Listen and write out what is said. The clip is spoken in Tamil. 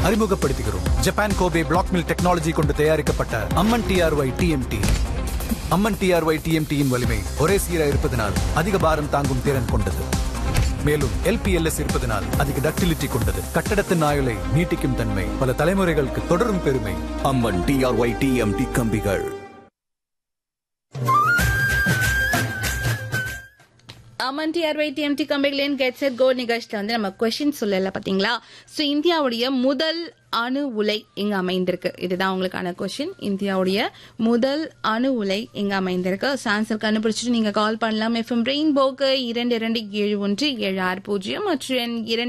அறிமுகப்படுத்துகிறோம் Japan Kobe black mill technology கொண்டு தயாரிக்கப்பட்ட Amman TRY TMT Amman TRY டிஎம்டியின் வலிமை ஒரே சீராக இருப்பதனால் அதிக பாரம் தாங்கும் திறன் கொண்டது மேலும் எல்பிஎல்எஸ் இருப்பதனால் அதிக டக்டிலிட்டி கொண்டது கட்டடத்தின் ஆயுளை நீட்டிக்கும் தன்மை பல தலைமுறைகளுக்கு தொடரும் பெருமை அம்மன் டிஆர்ஒய் டிஎம்டி கம்பிகள் அமன் டிஆர்ஒய் டிஎம்டி கம்பெனிலேன் கெட் செட் கோ நிகழ்ச்சியில் வந்து நம்ம கொஷின் சொல்லல பாத்தீங்களா ஸோ இந்தியாவுடைய முதல் அணு உலை எங்க அமைந்திருக்கு இதுதான் உங்களுக்கான கொஷின் இந்தியாவுடைய முதல் அணு உலை எங்க அமைந்திருக்கு ஆன்சர் கண்டுபிடிச்சிட்டு நீங்க கால் பண்ணலாம் எஃப்எம் ரெயின்போக்கு இரண்டு இரண்டு ஏழு ஒன்று ஏழு ஆறு பூஜ்ஜியம் மற்றும் இரண்டு